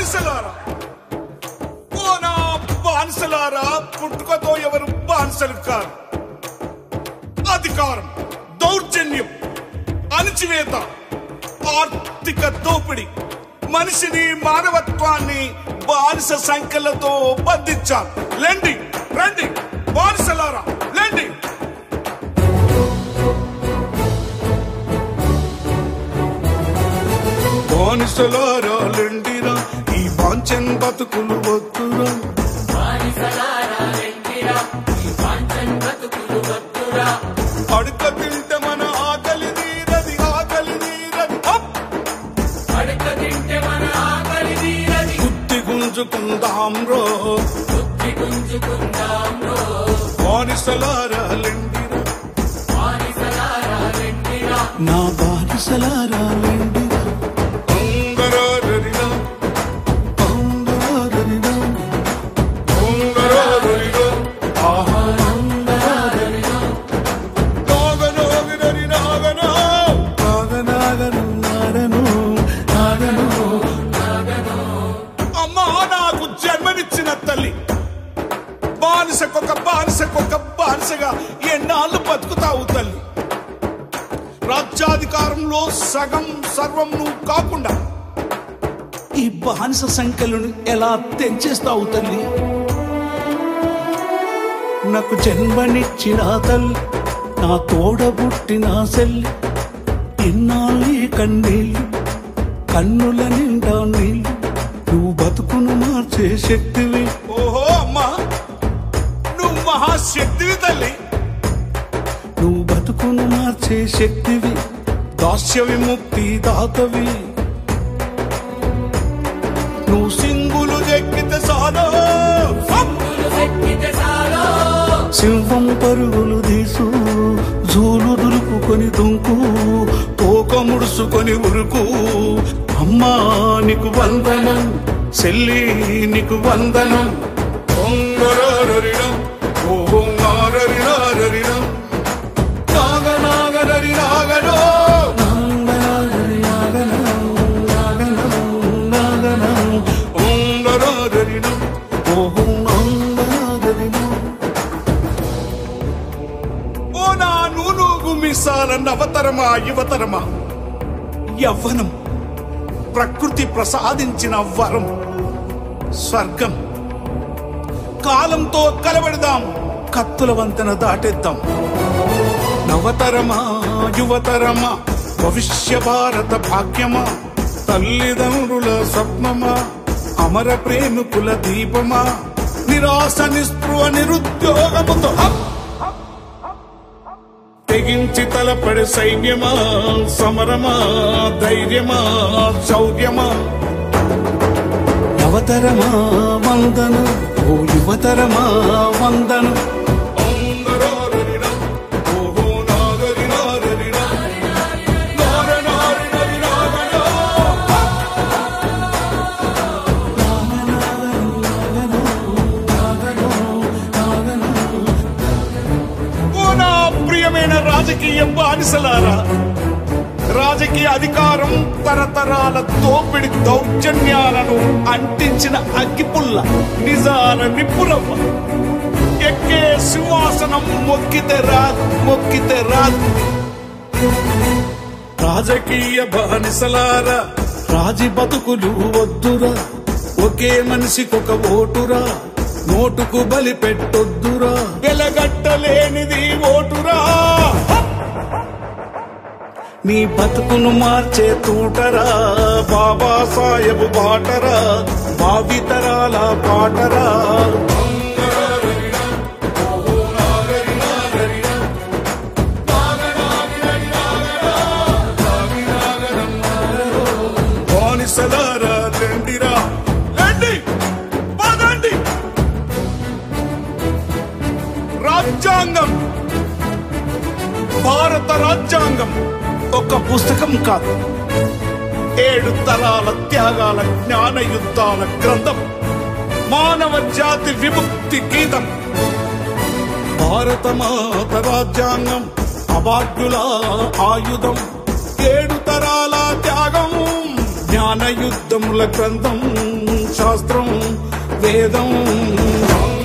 బానిసలారా ఓ నా బానిసలారా పుట్టుకతో ఎవరు బానిసలు కారు అధికారం దౌర్జన్యం అణచివేత ఆర్థిక దోపిడి మనిషిని మానవత్వాన్ని బానిస సంఖ్యలతో బంధించారు లెండి రండి బానిసలారా లెండి బానిసలారా లెండిరా ఈ వాంఛన్ బతుకులు వద్దురా అడుక తింటే మన ఆకలి తీరది ఆకలి తీరది అప్! బుద్ధి గుంజుకుందాం రో బానిసలారా లెండిరా నా బానిసలారా లెండిరా ఉంగరారరిరా, పౌండరారరిరా, ఉంగరారరిరా, ఆహా. నాగనాగినరి నాగనా. నాగనాగను నాగను నాగను అమ్మా నాకు జన్మనిచ్చిన తల్లి బానిసకొక బానిసకొక బానిసగా ఎన్నాళ్ళు బతుకుతావు తల్లి రాజ్యాధికారంలో సగం సర్వం నువ్వు కాకుండా ఈ బానిస సంఖ్యలను ఎలా తెంచేస్తావు తల్లి నాకు జన్మనిచ్చిన తల్లి నా తోడబుట్టిన సెల్లి ఇన్నాళ్ళి కన్నీళ్ళు కన్నుల నిండా నీళ్ళు నువ్వు బతుకును మార్చే శక్తివి ఓహో అమ్మా నువ్వు మహాశక్తివి తల్లి నువ్వు బతుకును మార్చే శక్తివి దాస్య విముక్తి దాతవి నువ్వు సింగులు ఎక్కితే సాలో సింహం పరుగులు తీసు జూలు దులుపుకొని దుంకు తోక ముడుసుకొని ఉరుకు అమ్మా నీకు వందనం చెల్లి నీకు వందనం పొంగరరిడం ఓహో నారరిరారరిడం నాగనాగరరి నాగనో ఉంగరరిడం ఓహో నందనాగరిను. ఓ నా నూనూగు మీసాల నవతరమా యువతరమా యవ్వనం ప్రకృతి ప్రసాదించిన వరం స్వర్గం కాలంతో కలబడదాం కత్తుల వంతెన దాటేద్దాం నవతరమా యువతరమా భవిష్య భారత భాగ్యమా తల్లిదండ్రుల స్వప్నమా అమర ప్రేమికుల దీపమా నిరాశ నిస్పృహ నిరుద్యోగముతో హప్! తెగించి తలపడి సైన్యమా సమరమా ధైర్యమా శౌర్యమా నవతరమా వందను ఓ యువతరమా వందను ఓహో నాగరి నాగరి నాగరి నాగరి నాగరి నాగరి ఓ నా ప్రియమైన రాజకీయ బానిసలారా రాజకీయ అధికారం తరతరాల దోపిడి దౌర్జన్యాలను అంటించిన అగ్గిపుల్ల నిజాల నిప్పురవ్వ ఎక్కే సింహాసనం మొక్కితే రాదు మొక్కితే రాదు రాజకీయ బానిసలారా రాజి బతుకులు వద్దురా ఒకే మనిషికొక ఓటురా నోటుకు బలి పెట్టొద్దురా వెలగట్టలేనిది ఓటురా నీ బతుకును మార్చే తూటరా బాబా సాహెబ్ బాటరా భావితరాల పాటరా బానిసలారా లెండిరా లెండి పదండి రాజ్యాంగం భారత రాజ్యాంగం ఒక పుస్తకం కాదు ఏడు తరాల త్యాగాల జ్ఞాన యుద్ధాల గ్రంథం మానవ జాతి విముక్తి గీతం భారత మాత రాజ్యాంగం అభాగ్యుల ఆయుధం ఏడు తరాల త్యాగం జ్ఞాన యుద్ధముల గ్రంథం శాస్త్రం వేదం